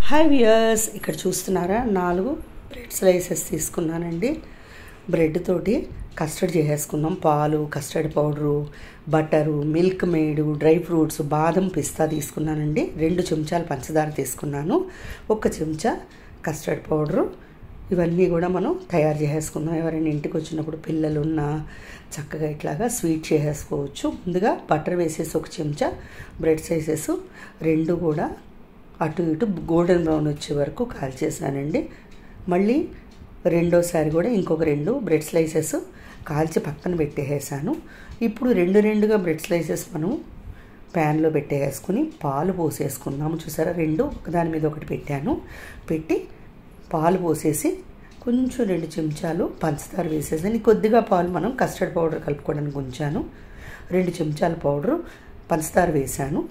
hi viewers ఇక్కడ చూస్తున్నారా నాలుగు బ్రెడ్ స్లైసెస్ తీసుకున్నానండి బ్రెడ్ తోటి కస్టర్డ్ చేసేసుకున్నాం పాలు custard powder butter milk made dry fruits బాదం పిస్తా తీసుకున్నానండి రెండు చెంచాలు పంచదార తీసుకున్నాను ఒక చెంచా కస్టర్డ్ పౌడరు ఇవన్నీ కూడా మనం తయారు చేసేసుకుందాం ఎవరైనా ఇంటికి వచ్చినప్పుడు పిల్లలు ఉన్నా చక్కగా ఇట్లాగా స్వీట్ చేసేసుకోవచ్చు ముందుగా బటర్ వేసేసి ఒక చెంచా బ్రెడ్ సైజెస్ రెండు కూడా అటు ఇటు గోల్డెన్ బ్రౌన్ వచ్చే వరకు కాల్చేసానండి మళ్ళీ రెండోసారి కూడా ఇంకొక రెండు బ్రెడ్ స్లైసెస్ కాల్చి పక్కన పెట్టేసాను ఇప్పుడు రెండు రెండుగా బ్రెడ్ స్లైసెస్ మనం ప్యాన్లో పెట్టేసుకుని పాలు పోసేసుకున్నాము చూసారా రెండు ఒకదాని మీద ఒకటి పెట్టాను పెట్టి పాలు పోసేసి కొంచెం రెండు చెంచాలు పంచదార వేసేసాను కొద్దిగా పాలు మనం కస్టర్డ్ పౌడర్ కలుపుకోవడానికి ఉంచాను రెండు చెంచాల పౌడరు పంచదార వేసాను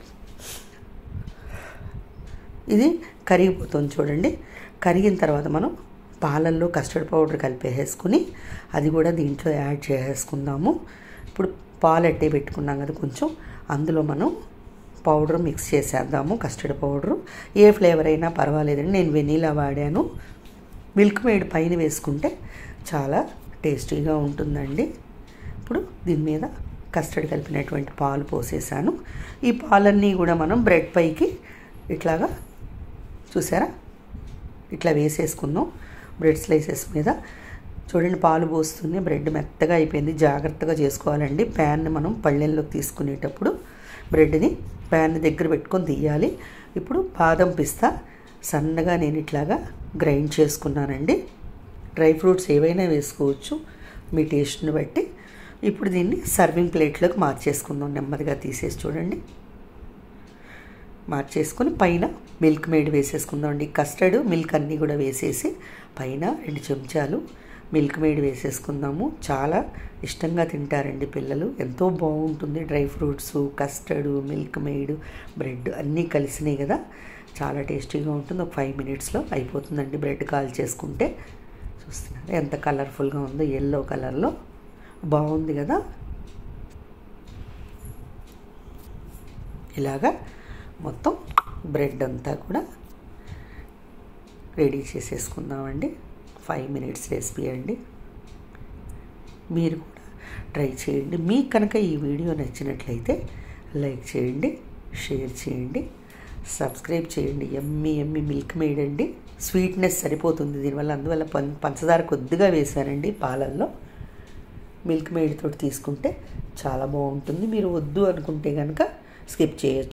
ఇది కరిగిపోతుంది చూడండి కరిగిన తర్వాత మనం పాలల్లో కస్టర్డ్ పౌడర్ కలిపేసుకుని అది కూడా దీంట్లో యాడ్ చేసేసుకుందాము ఇప్పుడు పాలు అట్టే పెట్టుకున్నాం కదా కొంచెం అందులో మనం పౌడర్ మిక్స్ చేసేద్దాము కస్టర్డ్ పౌడరు ఏ ఫ్లేవర్ అయినా పర్వాలేదండి నేను వెనీలా వాడాను మిల్క్ మేడ్ పైన వేసుకుంటే చాలా టేస్టీగా ఉంటుందండి ఇప్పుడు దీని మీద కస్టర్డ్ కలిపినటువంటి పాలు పోసేసాను ఈ పాలన్నీ కూడా మనం బ్రెడ్ పైకి ఇట్లాగా చూసారా ఇట్లా వేసేసుకుందాం బ్రెడ్ స్లైసెస్ మీద చూడండి పాలు పోస్తుంది బ్రెడ్ మెత్తగా అయిపోయింది జాగ్రత్తగా చేసుకోవాలండి ప్యాన్ని మనం పళ్ళెల్లోకి తీసుకునేటప్పుడు బ్రెడ్ని ప్యాన్ దగ్గర పెట్టుకొని తీయాలి ఇప్పుడు బాదం పిస్తా సన్నగా నేను ఇట్లాగా గ్రైండ్ చేసుకున్నానండి డ్రై ఫ్రూట్స్ ఏవైనా వేసుకోవచ్చు మీ టేస్ట్ని బట్టి ఇప్పుడు దీన్ని సర్వింగ్ ప్లేట్లోకి మార్చేసుకుందాం నెమ్మదిగా తీసేసి చూడండి మార్చేసుకొని పైన మిల్క్ మేడ్ వేసేసుకుందాం అండి కస్టర్డ్ మిల్క్ అన్నీ కూడా వేసేసి పైన రెండు చెంచాలు మిల్క్ మేడ్ వేసేసుకుందాము చాలా ఇష్టంగా తింటారండి పిల్లలు ఎంతో బాగుంటుంది dry fruits custard Milkmaid bread అన్నీ కలిసినాయి కదా చాలా టేస్టీగా ఉంటుంది ఒక ఫైవ్ మినిట్స్లో అయిపోతుందండి బ్రెడ్ కాల్ చేసుకుంటే చూస్తున్నారు ఎంత కలర్ఫుల్గా ఉందో ఎల్లో కలర్లో బాగుంది కదా ఇలాగా మొత్తం బ్రెడ్ అంతా కూడా రెడీ చేసేసుకుందామండి ఫైవ్ మినిట్స్ రెసిపీ అండి మీరు కూడా ట్రై చేయండి మీకు కనుక ఈ వీడియో నచ్చినట్లయితే లైక్ చేయండి షేర్ చేయండి సబ్స్క్రైబ్ చేయండి ఎమ్మి ఎమ్మి మిల్క్ మేడ్ అండి స్వీట్నెస్ సరిపోతుంది దీనివల్ల అందువల్ల పం పంచదార కొద్దిగా వేశానండి పాలల్లో మిల్క్ మేడ్ తోటి తీసుకుంటే చాలా బాగుంటుంది మీరు వద్దు అనుకుంటే కనుక స్కిప్ చేయొచ్చు